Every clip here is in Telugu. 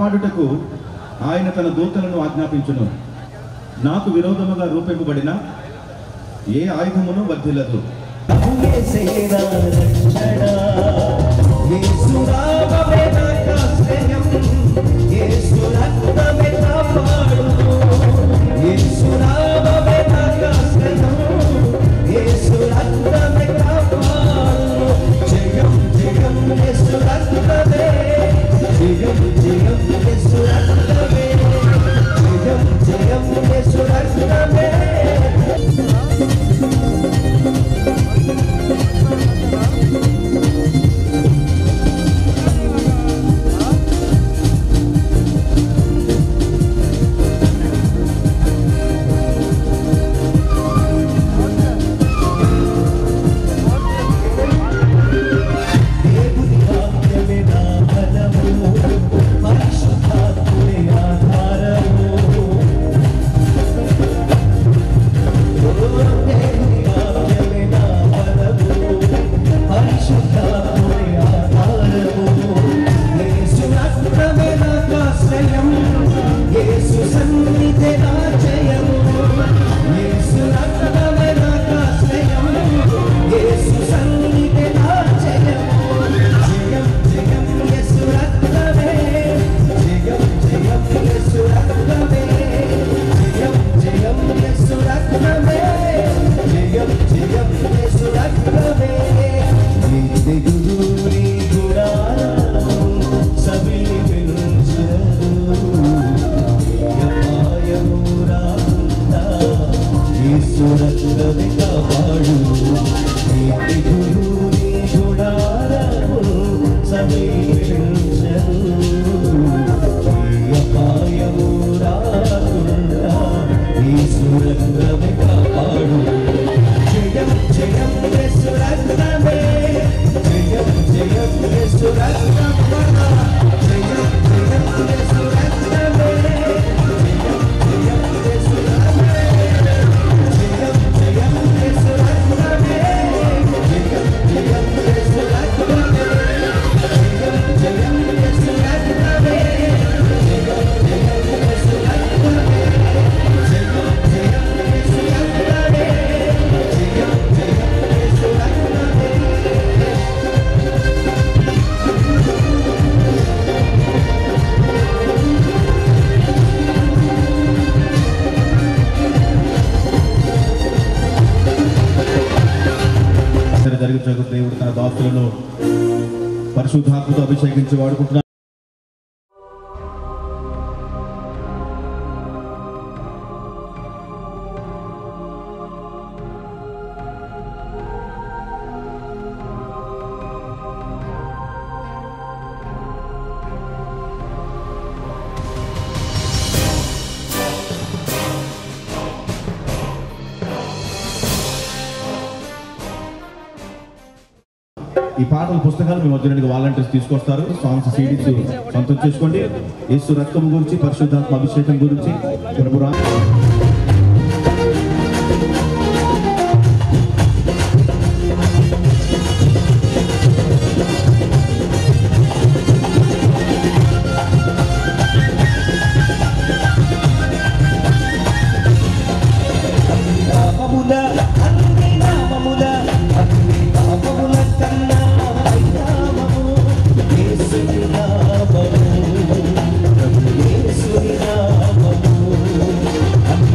పోరాడుటకు ఆయన తన దూతలను ఆజ్ఞాపించును నాకు విరోధముగా రూపింపబడిన ఏ ఆయుధమును వర్ధిల్లదు జరిగించకు దేవుడు తన దాసులను పరిశుద్ధాత్మతో అభిషేకించి వాడుకుంటున్నారు ఈ పాటల పుస్తకాలు మీ మధ్య వాలంటీర్స్ తీసుకొస్తారు సాంగ్స్ సీడీస్ సొంతం చేసుకోండి యేసు రక్తం గురించి పరిశుద్ధాత్మ అభిషేకం గురించి ప్రభురా నామముల అన్ని నామముల అన్ని నామముల కన్నా ఈ నామము యేసుని నామము ప్రభు యేసుని నామము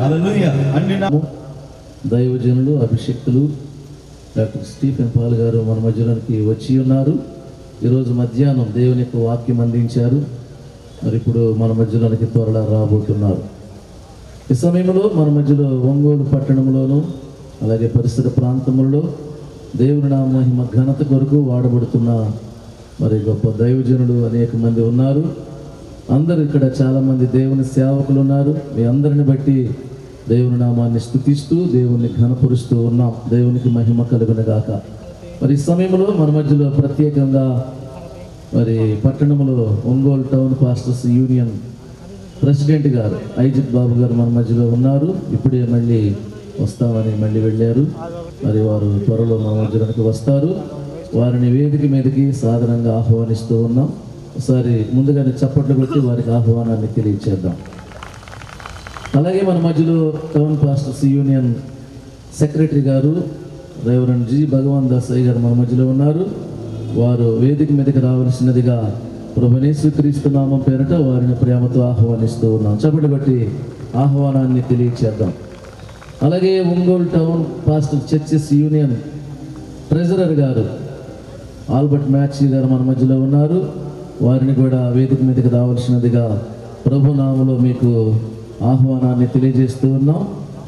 హల్లెలూయా అన్ని నా- దైవజనులు అభిషక్తులు డాక్టర్ స్టీఫెన్ పాల్ గారు మన మధ్యలోనికి వచ్చి ఉన్నారు ఈరోజు మధ్యాహ్నం దేవుని యొక్క వాక్యం అందించారు మరి ఇప్పుడు మన మధ్యలోనికి త్వరలో రాబోతున్నారు ఈ సమయంలో మన మధ్యలో ఒంగోలు పట్టణంలోను అలాగే పరిసర ప్రాంతములలో దేవుని నామ మహిమ ఘనత కొరకు వాడబడుతున్న మరి గొప్ప దైవజనులు అనేక మంది ఉన్నారు అందరూ ఇక్కడ చాలా మంది దేవుని సేవకులు ఉన్నారు మీ అందరిని బట్టి దేవుని నామాన్ని స్థుతిస్తూ దేవుని ఘనపరుస్తూ ఉన్నాం దేవునికి మహిమ కలుగును గాక మరి ఈ సమయంలో మన మధ్యలో ప్రత్యేకంగా మరి పట్టణంలో Ongole town pastors union president గారు ఐజిత్ బాబు గారు మన మధ్యలో ఉన్నారు ఇప్పుడే మళ్ళీ వస్తామని మళ్ళీ వెళ్ళారు మరి వారు త్వరలో మన మధ్యలోనికి వస్తారు వారిని వేదిక మీదకి సాధారణంగా ఆహ్వానిస్తూ ఉన్నాం ఒకసారి ముందుగానే చప్పట్లు కొట్టి వారికి ఆహ్వానాన్ని తెలియచేద్దాం అలాగే మన మధ్యలో టౌన్ పాస్టర్స్ యూనియన్ సెక్రటరీ గారు రేవరెండ్ జి భగవాన్ దాస్ అయ్య గారు మన మధ్యలో ఉన్నారు వారు వేదిక మీదకి రావాల్సినదిగా ప్రభునేశ్వ క్రీస్తు నామం పేరిట వారిని ప్రేమతో ఆహ్వానిస్తూ ఉన్నాం చప్పటి బట్టి ఆహ్వానాన్ని తెలియచేద్దాం అలాగే Ongole town pastor churches union treasurer గారు ఆల్బర్ట్ మ్యాక్సీ గారు మన మధ్యలో ఉన్నారు వారిని కూడా వేదిక మీదకి రావాల్సినదిగా ప్రభు నామలో మీకు ఆహ్వానాన్ని తెలియజేస్తూ ఉన్నాం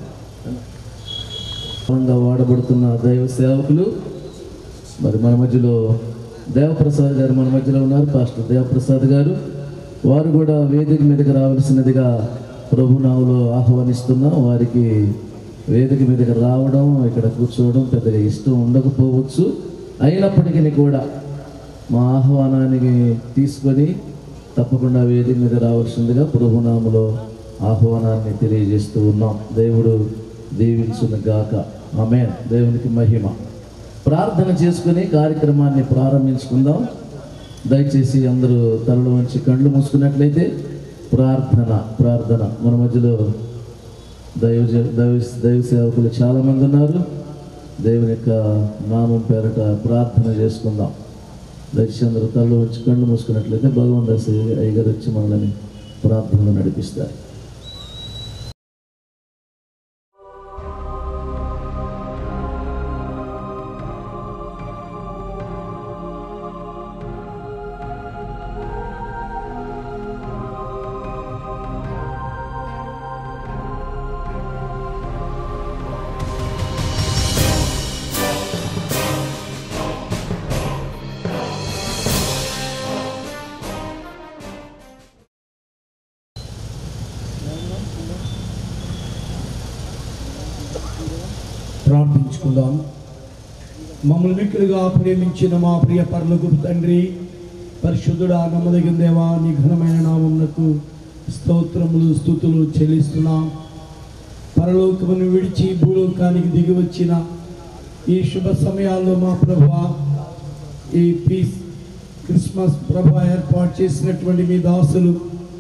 బలంగా వాడబడుతున్న దైవ సేవకులు మరి మన మధ్యలో దేవప్రసాద్ గారు మన మధ్యలో ఉన్నారు పాస్టర్ దేవప్రసాద్ గారు వారు కూడా వేదిక మీదకి రావాల్సినదిగా ప్రభు నామలో ఆహ్వానిస్తున్నాం వారికి వేదిక మీదకి రావడం ఇక్కడ కూర్చోవడం పెద్దగా ఇష్టం ఉండకపోవచ్చు అయినప్పటికీ కూడా మా ఆహ్వానానికి తీసుకొని తప్పకుండా వేదిక మీద రావాల్సిందిగా ప్రభునామలో ఆహ్వానాన్ని తెలియజేస్తూ ఉన్నాం దేవుడు దీవించును గాక ఆమె దేవునికి మహిమ ప్రార్థన చేసుకుని కార్యక్రమాన్ని ప్రారంభించుకుందాం దయచేసి అందరూ తలలో వంచి కళ్ళు మూసుకున్నట్లయితే ప్రార్థన ప్రార్థన మన మధ్యలో దైవ దైవ దైవ సేవకులు చాలామంది ఉన్నారు దేవుని యొక్క నామం పేరట ప్రార్థన చేసుకుందాం దయచేసి అందరూ తలలో వంచి కళ్ళు మూసుకున్నట్లయితే భగవంత్ అయ్యగారు వచ్చి మనల్ని ప్రార్థనలో నడిపిస్తారు ప్రార్థించుకుందాం మమ్మల్ని మిక్కులుగా ప్రేమించిన మా ప్రియ పర్లకు తండ్రి పరిశుద్ధుడా నమ్మదగిన దేవా నీ ఘనమైన నామమునకు స్తోత్రములు స్థుతులు చెల్లిస్తున్నాం పరలోకమును విడిచి భూలోకానికి దిగి వచ్చిన ఈ శుభ సమయాల్లో మా ప్రభా ఈ పీస్ క్రిస్మస్ ప్రభా ఏర్పాటు చేసినటువంటి మీ దాసులు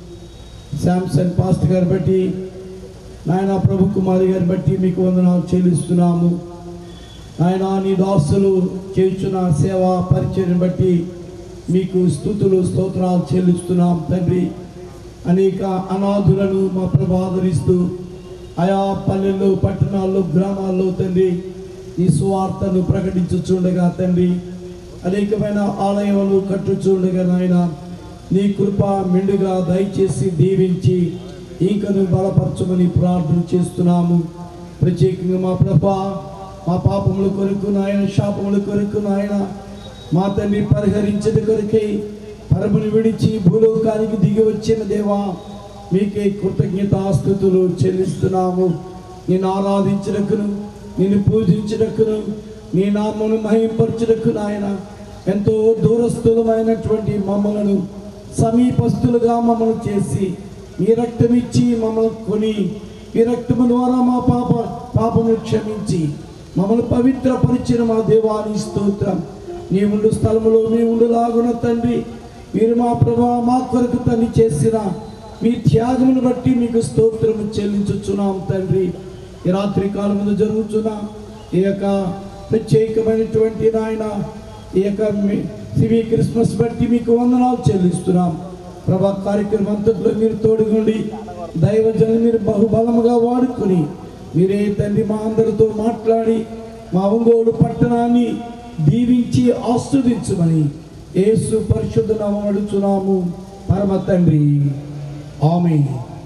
శాంసన్ పాస్ట్ గారు బట్టి నాయన ప్రభు కుమారి గారిని బట్టి మీకు వందనాలు చెల్లిస్తున్నాము ఆయన నీ దాసులు చేస్తున్న సేవా పరిచయం బట్టి మీకు స్థుతులు స్తోత్రాలు చెల్లిస్తున్నాం తండ్రి అనేక అనాథులను మా ప్రభు ఆదరిస్తూ ఆయా పల్లెల్లో పట్టణాల్లో గ్రామాల్లో తండ్రి ఈ సువార్తను ప్రకటించుచుండగా తండ్రి అనేకమైన ఆలయాలు కట్టుచుండగా నాయన నీ కృప మెండుగా దయచేసి దీవించి ఇంకను బలపరచమని ప్రార్థన చేస్తున్నాము ప్రత్యేకంగా మా ప్రభా మా పాపముల కొరకు నాయన శాపముల కొరకు నాయన మా తండ్రి పరిహరించడం కొరకై పరమును విడిచి భూలోకానికి దిగి వచ్చిన దేవా మీకే కృతజ్ఞతాస్థుతులు చెల్లిస్తున్నాము నేను ఆరాధించడకును నిన్ను పూజించడకును నీ నామను మహింపరచుటకు నాయన ఎంతో దూరస్థులమైనటువంటి మమ్మలను సమీపస్తులుగా మమ్మల్ని చేసి మీ రక్తం ఇచ్చి మమ్మల్ని కొని ఈ రక్తము ద్వారా మా పాప పాపము క్షమించి మమ్మల్ని పవిత్రపరిచిన మా దేవాని స్తోత్రం నీ ఉండు స్థలములో మీ ఉండులాగున తండ్రి మీరు మా ప్రభా మా కొరకు తల్లి చేసిన మీ త్యాగమును బట్టి మీకు స్తోత్రము చెల్లించుచున్నాం తండ్రి ఈ రాత్రి కాలమున జరుగుతున్న ఈ యొక్క ప్రత్యేకమైనటువంటి నాయన ఈ యొక్క మీ- సివి క్రిస్మస్ బట్టి మీకు వందనాలు చెల్లిస్తున్నాం ప్రభా కార్యక్రమం అంతట్లో మీరు తోడుగుండి దైవజనం మీరు బహుబలముగా వాడుకొని మీరే తండ్రి మా అందరితో మాట్లాడి మా ఒంగోలు పట్టణాన్ని దీవించి ఆస్వాదించమని యేసు పరిశుద్ధ నామం అడుచున్నాము పరమ తండ్రి ఆమె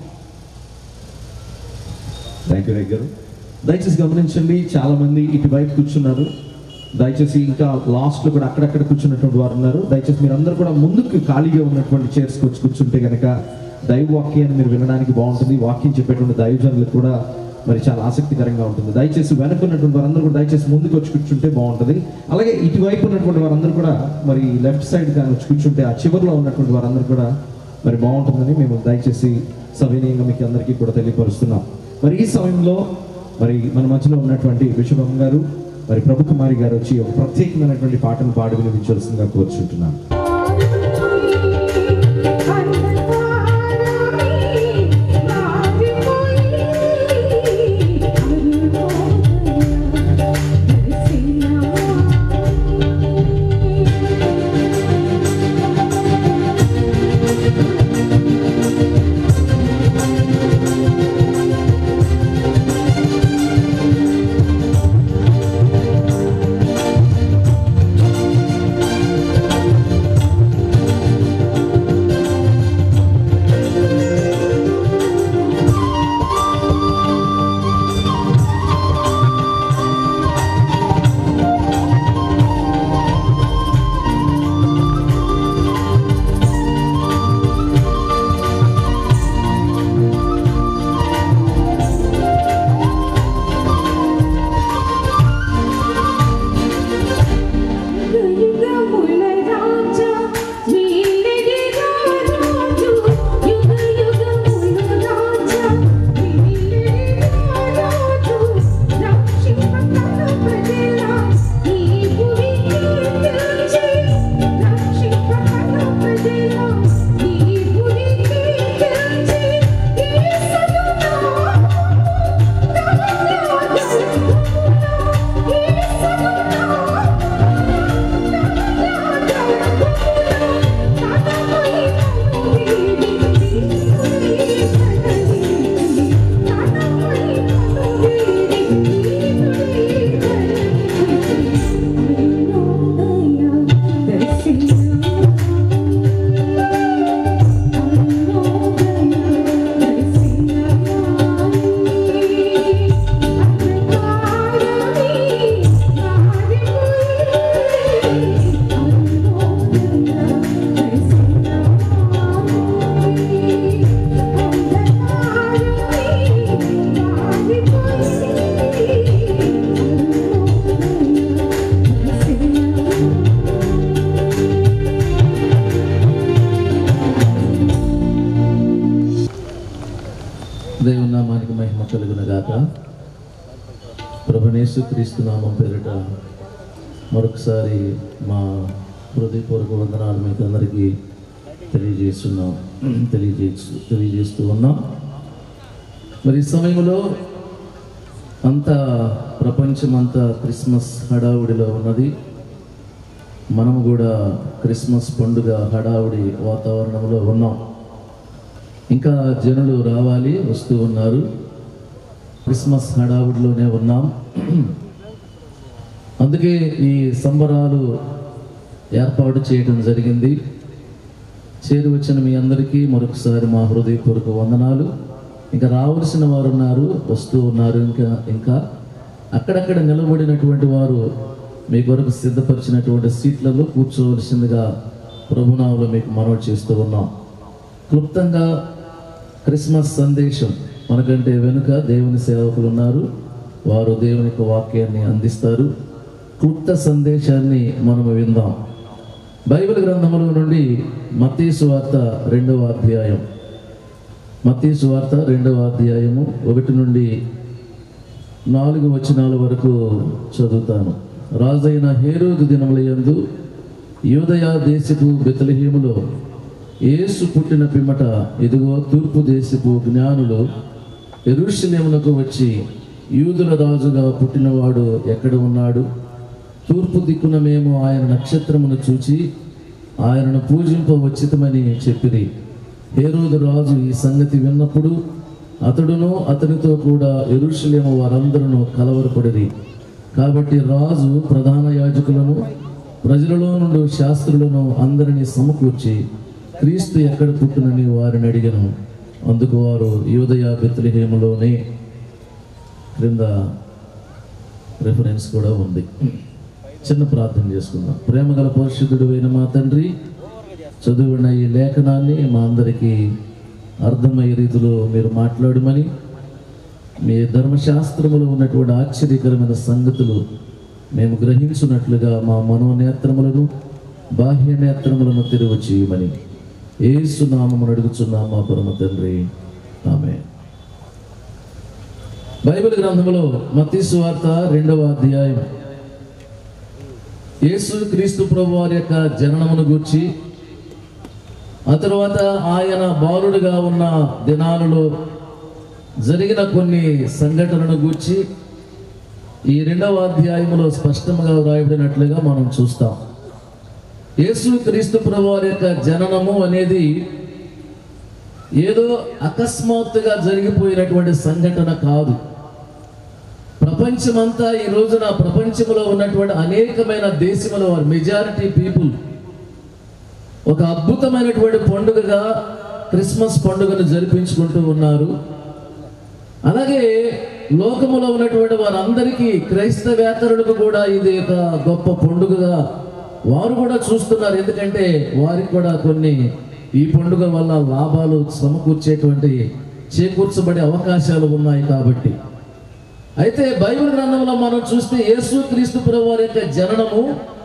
థ్యాంక్ యూ గారు దయచేసి గమనించండి చాలా మంది ఇటువైపు కూర్చున్నారు దయచేసి ఇంకా లాస్ట్ లో కూడా అక్కడక్కడ కూర్చున్నటువంటి వారు ఉన్నారు దయచేసి మీరు అందరూ కూడా ముందుకు ఖాళీగా ఉన్నటువంటి చైర్స్ వచ్చి కూర్చుంటే కనుక దైవ వాక్యాన్ని మీరు వినడానికి బాగుంటుంది వాక్యం చెప్పేటువంటి దైవజనులకు కూడా మరి చాలా ఆసక్తికరంగా ఉంటుంది దయచేసి వెనక ఉన్నటువంటి వారందరూ కూడా దయచేసి ముందుకు వచ్చి కూర్చుంటే బాగుంటుంది అలాగే ఇటువైపు ఉన్నటువంటి వారందరూ కూడా మరి లెఫ్ట్ సైడ్ కానీ వచ్చి కూర్చుంటే ఆ చివరిలో ఉన్నటువంటి వారందరూ కూడా మరి బాగుంటుందని మేము దయచేసి సవినయంగా మీకు అందరికీ కూడా తెలియపరుస్తున్నాం మరి ఈ సమయంలో మరి మన మధ్యలో ఉన్నటువంటి విశ్వభం గారు మరి ప్రభు కుమారి గారు వచ్చి ఒక ప్రత్యేకమైనటువంటి పాటను పాడి వినిపించాల్సిందిగా కోరుచుంటున్నాను దేవుని నామానికి మహిమ కలుగును గాక ప్రభునేసు క్రీస్తు నామం పేరిట మరొకసారి మా హృదయపూర్వక వందనాలు మీకు అందరికీ తెలియజేస్తున్నాం తెలియజేస్తూ తెలియజేస్తూ ఉన్నాం మరి ఈ సమయంలో అంతా ప్రపంచం అంతా క్రిస్మస్ హడావుడిలో ఉన్నది మనము కూడా క్రిస్మస్ పండుగ హడావుడి వాతావరణంలో ఉన్నాం ఇంకా జనులు రావాలి వస్తూ ఉన్నారు క్రిస్మస్ హడావుడిలోనే ఉన్నాం అందుకే ఈ సంబరాలు ఏర్పాటు చేయడం జరిగింది చేరి వచ్చిన మీ అందరికీ మరొకసారి మా హృదయపూర్వక వందనాలు ఇంకా రావాల్సిన వారు ఉన్నారు వస్తూ ఉన్నారు ఇంకా ఇంకా అక్కడక్కడ నిలబడినటువంటి వారు మీ కొరకు సిద్ధపరిచినటువంటి సీట్లలో కూర్చోవలసిందిగా ప్రభునావులో మీకు మనవి చేస్తూ ఉన్నాం క్లుప్తంగా క్రిస్మస్ సందేశం మనకంటే వెనుక దేవుని సేవకులు ఉన్నారు వారు దేవుని యొక్క వాక్యాన్ని అందిస్తారు క్లుప్త సందేశాన్ని మనం విందాం బైబిల్ గ్రంథముల నుండి మత్తీసు వార్త రెండవ అధ్యాయం మత్తీసు వార్త రెండవ అధ్యాయము ఒకటి నుండి నాలుగు వచనాల వరకు చదువుతాను రాజైన హేరోదు దినముల యందు యూదయ దేశపు బెతలహీములో యేసు పుట్టిన పిమ్మట ఇదిగో తూర్పు దేశపు జ్ఞానులు ఎరుషలేమునకు వచ్చి యూదుల రాజుగా పుట్టినవాడు ఎక్కడ ఉన్నాడు తూర్పు దిక్కున మేము ఆయన నక్షత్రమును చూచి ఆయనను పూజింప వచ్చితమని చెప్పిరి హేరోదు రాజు ఈ సంగతి విన్నప్పుడు అతడును అతనితో కూడా ఎరుషలేము వారందరూ కలవరపడిరి కాబట్టి రాజు ప్రధాన యాజకులను ప్రజలలో నుండి శాస్త్రులను అందరినీ సమకూర్చి క్రీస్తు ఎక్కడ పుట్టునని వారిని అడిగను అందుకు వారు యోదయ బెత్లహేములోనే క్రింద రెఫరెన్స్ కూడా ఉంది చిన్న ప్రార్థన చేసుకుందాం ప్రేమగల పరిశుద్ధుడు అయిన మా తండ్రి చదువున్న ఈ లేఖనాన్ని మా అందరికీ అర్థమయ్యే రీతిలో మీరు మాట్లాడమని మీ ధర్మశాస్త్రములో ఉన్నటువంటి ఆశ్చర్యకరమైన సంగతులు మేము గ్రహించున్నట్లుగా మా మనోనేత్రములను బాహ్య నేత్రములను తెరువు చేయమని ఏసునామమును అడుగుచున్నాం మా పరమ తండ్రి ఆమె బైబిల్ గ్రంథంలో మత్తీసు వార్త రెండవ అధ్యాయం యేసు క్రీస్తు ప్రభు వారి యొక్క జననమును గూర్చి ఆ తర్వాత ఆయన బాలుడుగా ఉన్న దినాలలో జరిగిన కొన్ని సంఘటనలను గూర్చి ఈ రెండవ అధ్యాయములో స్పష్టంగా వ్రాయబడినట్లుగా మనం చూస్తాం యేసు క్రీస్తు ప్రభు వారి యొక్క జననము అనేది ఏదో అకస్మాత్తుగా జరిగిపోయినటువంటి సంఘటన కాదు ప్రపంచమంతా ఈ రోజున ప్రపంచంలో ఉన్నటువంటి అనేకమైన దేశముల వారు మెజారిటీ పీపుల్ ఒక అద్భుతమైనటువంటి పండుగగా క్రిస్మస్ పండుగను జరిపించుకుంటూ ఉన్నారు అలాగే లోకములో ఉన్నటువంటి వారందరికీ క్రైస్తవేతరులకు కూడా ఇది ఒక గొప్ప పండుగగా వారు కూడా చూస్తున్నారు ఎందుకంటే వారికి కూడా కొన్ని ఈ పండుగ వల్ల లాభాలు సమకూర్చేటువంటి చేకూర్చబడే అవకాశాలు ఉన్నాయి కాబట్టి అయితే బైబిల్ గ్రంథంలో మనం చూస్తే యేసు క్రీస్తు ప్రభు వారి యొక్క జననము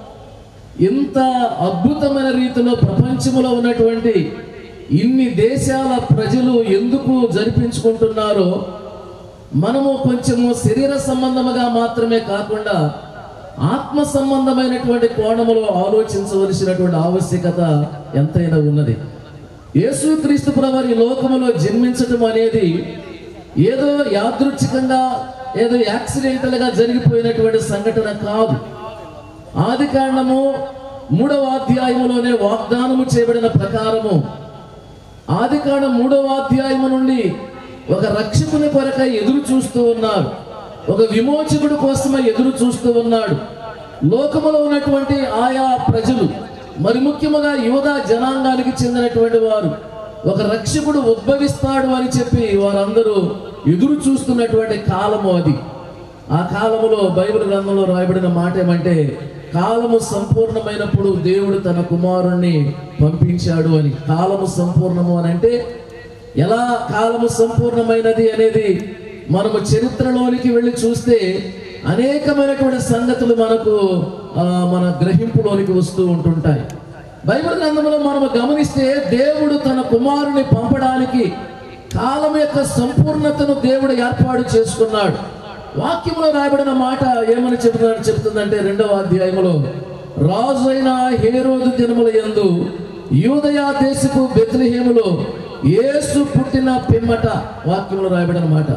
ఇంత అద్భుతమైన రీతిలో ప్రపంచంలో ఉన్నటువంటి ఇన్ని దేశాల ప్రజలు ఎందుకు జరిపించుకుంటున్నారో మనము కొంచెము శరీర సంబంధముగా మాత్రమే కాకుండా ఆత్మ సంబంధమైనటువంటి కోణములో ఆలోచించవలసినటువంటి ఆవశ్యకత ఎంతైనా ఉన్నది యేసుక్రీస్తు ప్రభు ఈ లోకములో జన్మించటం అనేది ఏదో యాదృచ్ఛికంగా ఏదో యాక్సిడెంటల్ గా జరిగిపోయినటువంటి సంఘటన కాదు ఆది కాండము మూడవ అధ్యాయములోనే వాగ్దానము చేయబడిన ప్రకారము ఆది కాండం మూడవ అధ్యాయము నుండి ఒక రక్షకుని కొరకై ఎదురు చూస్తూ ఉన్నారు ఒక విమోచకుడు కోసమై ఎదురు చూస్తూ ఉన్నాడు లోకములో ఉన్నటువంటి ఆయా ప్రజలు మరి ముఖ్యముగా యువత జనాంగానికి చెందినటువంటి వారు ఒక రక్షకుడు ఉద్భవిస్తాడు అని చెప్పి వారందరూ ఎదురు చూస్తున్నటువంటి కాలము అది ఆ కాలములో బైబిల్ గ్రంథంలో రాయబడిన మాట ఏమంటే కాలము సంపూర్ణమైనప్పుడు దేవుడు తన కుమారుణ్ణి పంపించాడు అని కాలము సంపూర్ణము అని అంటే ఎలా కాలము సంపూర్ణమైనది అనేది మనము చరిత్రలోనికి వెళ్ళి చూస్తే అనేకమైనటువంటి సంగతులు మనకు ఆ, మన గ్రహింపులోనికి వస్తూ ఉంటుంటాయి బైబిల్ గ్రంథంలో మనము గమనిస్తే దేవుడు తన కుమారుని పంపడానికి కాలం యొక్క సంపూర్ణతను దేవుడు ఏర్పాటు చేసుకున్నాడు వాక్యంలో రాయబడిన మాట ఏమని చెబుతున్నాడు చెబుతుందంటే రెండవ అధ్యాయంలో రాజు అయిన హేరోదు దినముల యందు యూదయా దేశపు బెత్లహేములో యేసు పుట్టిన పిమ్మట వాక్యంలో రాయబడిన మాట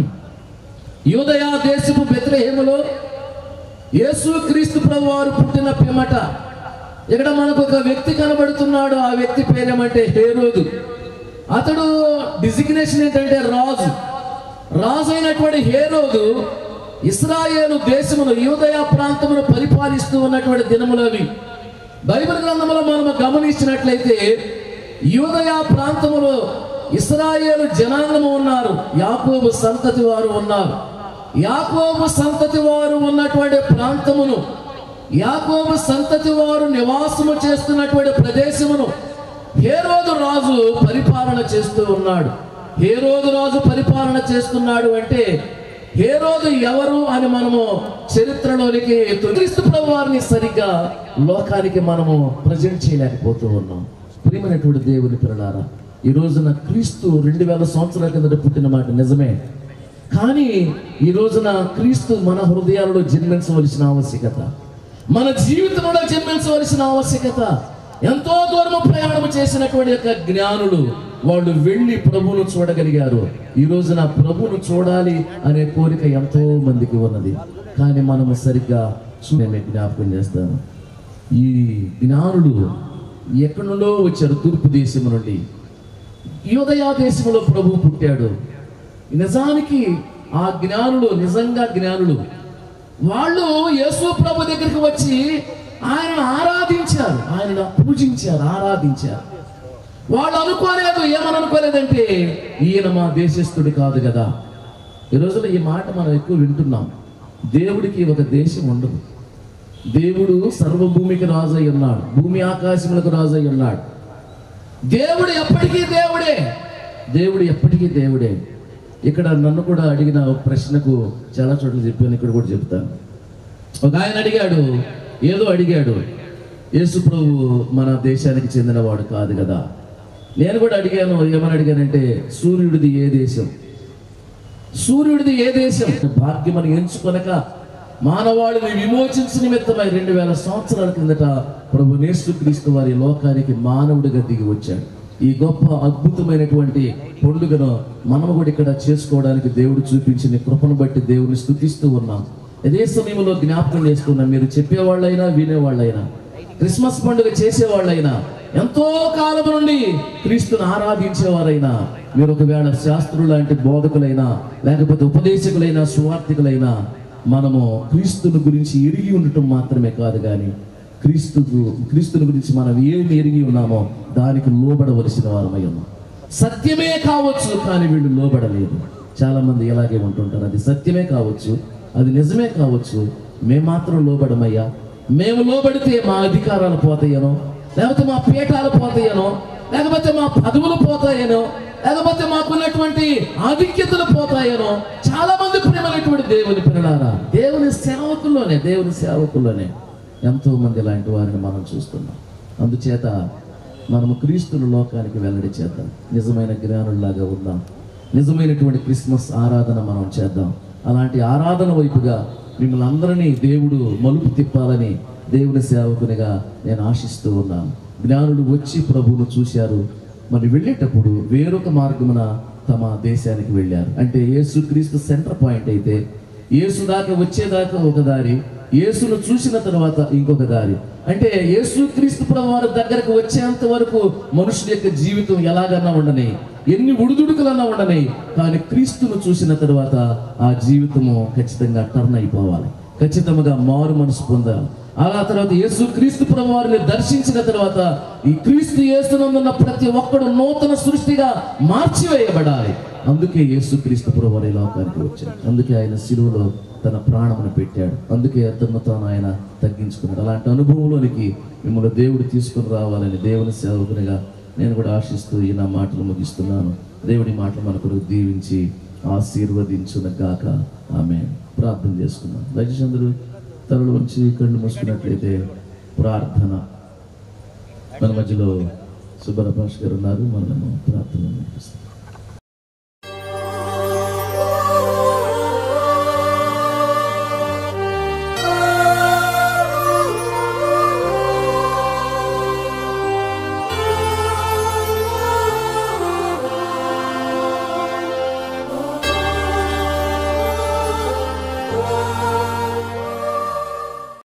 యూదయా దేశపు బెత్లహేములో యేసు క్రీస్తు ప్రభు వారు పుట్టిన పిమ్మట ఇక్కడ మనకు ఒక వ్యక్తి కనబడుతున్నాడు ఆ వ్యక్తి పేరేమంటే హేరోదు అతడు డిజిగ్నేషన్ ఏంటంటే రాజు రాజు అయినటువంటి హేరోదు ఇస్రాయేలు దేశమును యూదయ ప్రాంతమును పరిపాలిస్తూ ఉన్నటువంటి దినములు అవి బైబిల్ గ్రంథంలో మనం గమనించినట్లయితే యూదయ ప్రాంతములో ఇస్రాయేలు జనాంగము ఉన్నారు యాకోబు సంతతి వారు ఉన్నారు యాకోబు సంతతి వారు ఉన్నటువంటి ప్రాంతమును యాకోబు సంతతి వారు నివాసము చేస్తున్నటువంటి ప్రదేశమును హేరోదు రాజు పరిపాలన చేస్తూ ఉన్నాడు హేరోదు రాజు పరిపాలన చేస్తున్నాడు అంటే హేరోదు ఎవరు అని మనము చరిత్రలోనికి క్రీస్తు ప్రభు వారిని సరిగ్గా లోకానికి మనము ప్రజెంట్ చేయలేకపోతూ ఉన్నాం ప్రియమైనటువంటి దేవుని పిల్లలారా ఈ రోజున క్రీస్తు రెండు వేల సంవత్సరాల కిందట పుట్టిన మాట నిజమే కానీ ఈ రోజున క్రీస్తు మన హృదయాలలో జన్మించవలసిన ఆవశ్యకత మన జీవితంలో జన్మించవలసిన ఆవశ్యకత ఎంతో దూరము ప్రయాణం చేసినటువంటి యొక్క జ్ఞానులు వాళ్ళు వెళ్ళి ప్రభువును చూడగలిగారు ఈ రోజున ప్రభువును చూడాలి అనే కోరిక ఎంతో మందికి ఉన్నది కానీ మనము సరిగ్గా చూ- నేను మీకు జ్ఞాపకం చేస్తాను ఈ జ్ఞానులు ఎక్కడి నుండో వచ్చారు తూర్పు దేశం నుండి యోదయా దేశంలో ప్రభు పుట్టాడు నిజానికి ఆ జ్ఞానులు నిజంగా జ్ఞానులు వాళ్ళు యేసు ప్రభు దగ్గరికి వచ్చి ఆయన ఆరాధించారు ఆయన పూజించారు ఆరాధించారు వాళ్ళు అనుకోలేదు ఏమని అనుకోలేదంటే ఈయన మా దేశస్థుడు కాదు కదా ఈ రోజుల్లో ఈ మాట మనం ఎక్కువ వింటున్నాం దేవుడికి ఒక దేశం ఉండదు దేవుడు సర్వభూమికి రాజు అయి ఉన్నాడు భూమి ఆకాశములకు రాజు అయి ఉన్నాడు దేవుడు ఎప్పటికీ దేవుడే దేవుడు ఎప్పటికీ దేవుడే ఇక్కడ నన్ను కూడా అడిగిన ఒక ప్రశ్నకు చాలా చోట్ల చెప్పాను ఇక్కడ కూడా చెప్తాను ఒక ఆయన అడిగాడు ఏదో అడిగాడు యేసు ప్రభు మన దేశానికి చెందినవాడు కాదు కదా నేను కూడా అడిగాను ఏమని అడిగానంటే సూర్యుడిది ఏ దేశం సూర్యుడిది ఏ దేశం భాగ్యమని ఎంచుకొనక మానవాళిని విమోచించు నిమిత్తమై రెండు వేల సంవత్సరాల కిందట ప్రభు నేసుక్రీస్తు వారి లోకానికి మానవుడిగా దిగి వచ్చాడు ఈ గొప్ప అద్భుతమైనటువంటి పండుగను మనము కూడా ఇక్కడ చేసుకోవడానికి దేవుడు చూపించిన కృపను బట్టి దేవుని స్థుతిస్తూ ఉన్నాం అదే సమయంలో జ్ఞాపకం చేసుకున్నాం మీరు చెప్పేవాళ్ళైనా వినేవాళ్ళైనా క్రిస్మస్ పండుగ చేసేవాళ్ళైనా ఎంతో కాలం నుండి క్రీస్తుని ఆరాధించేవారైనా మీరు ఒకవేళ శాస్త్రులు లాంటి బోధకులైనా లేకపోతే ఉపదేశకులైనా సువార్థికులైనా మనము క్రీస్తుని గురించి ఎరిగి ఉండటం మాత్రమే కాదు కానీ క్రీస్తుకు క్రీస్తుని గురించి మనం ఏమి ఎరిగి ఉన్నామో దానికి లోబడవలసిన వారమై ఉన్నాం సత్యమే కావచ్చు కానీ వీళ్ళు లోబడలేదు చాలా మంది ఎలాగే ఉంటుంటారు అది సత్యమే కావచ్చు అది నిజమే కావచ్చు మేము మాత్రం లోబడమయ్యా మేము లోబడితే మా అధికారాలు పోతాయనో లేకపోతే మా పీఠాలు పోతాయనో లేకపోతే మా పదవులు పోతాయనో లేకపోతే మాకున్నటువంటి ఆధిక్యతలు పోతాయనో చాలా మంది ప్రేమైనటువంటి దేవుని పిల్లలారా దేవుని సేవకుల్లోనే దేవుని సేవకుల్లోనే ఎంతో మంది ఇలాంటి వారిని మనం చూస్తున్నాం అందుచేత మనము క్రీస్తుని లోకానికి వెల్లడి చేద్దాం నిజమైన జ్ఞానుల్లాగా ఉందాం నిజమైనటువంటి క్రిస్మస్ ఆరాధన మనం చేద్దాం అలాంటి ఆరాధన వైపుగా మిమ్మల్ని అందరినీ దేవుడు మలుపు తిప్పాలని దేవుని సేవకునిగా నేను ఆశిస్తూ ఉన్నాను జ్ఞానులు వచ్చి ప్రభువును చూశారు మరి వెళ్ళేటప్పుడు వేరొక మార్గమున తమ దేశానికి వెళ్ళారు అంటే యేసుక్రీస్తు సెంటర్ పాయింట్ అయితే యేసు దాకా వచ్చేదాకా ఒక దారి యేసును చూసిన తర్వాత ఇంకొక దారి అంటే యేసుక్రీస్తు ప్రభు వారి దగ్గరకు వచ్చేంత వరకు మనుషుల యొక్క జీవితం ఎలాగన్నా ఉండని ఎన్ని ఉడుదుడుకులన్నా ఉండని కానీ క్రీస్తును చూసిన తర్వాత ఆ జీవితము ఖచ్చితంగా టర్న్ అయిపోవాలి ఖచ్చితంగా మారు మనసు పొందాలి అలా తర్వాత యేసు క్రీస్తు ప్రభు వారిని దర్శించిన తర్వాత ఈ క్రీస్తు యేసునందున్న ప్రతి ఒక్కడు నూతన సృష్టిగా మార్చివేయబడాలి అందుకే యేసు క్రీస్తు ప్రభు వారి లోకానికి వచ్చాడు అందుకే ఆయన శిలువలో తన ప్రాణమును పెట్టాడు అందుకే అతను తాను ఆయన తగ్గించుకున్నాడు అలాంటి అనుభవంలోనికి మిమ్మల్ని దేవుడు తీసుకుని రావాలని దేవుని సేవకునిగా నేను కూడా ఆశిస్తూ ఈ నా మాటలు ముగిస్తున్నాను దేవుడి మాటలు మనకు దీవించి ఆశీర్వదించున గాక ఆమె ప్రార్థన చేసుకున్నాం దయచేసి అందరూ తలలు ఉంచి కళ్ళు మూసుకున్నట్లయితే ప్రార్థన మన మధ్యలో సుబ్బర భాష గారు ఉన్నారు మనము ప్రార్థన చేస్తాం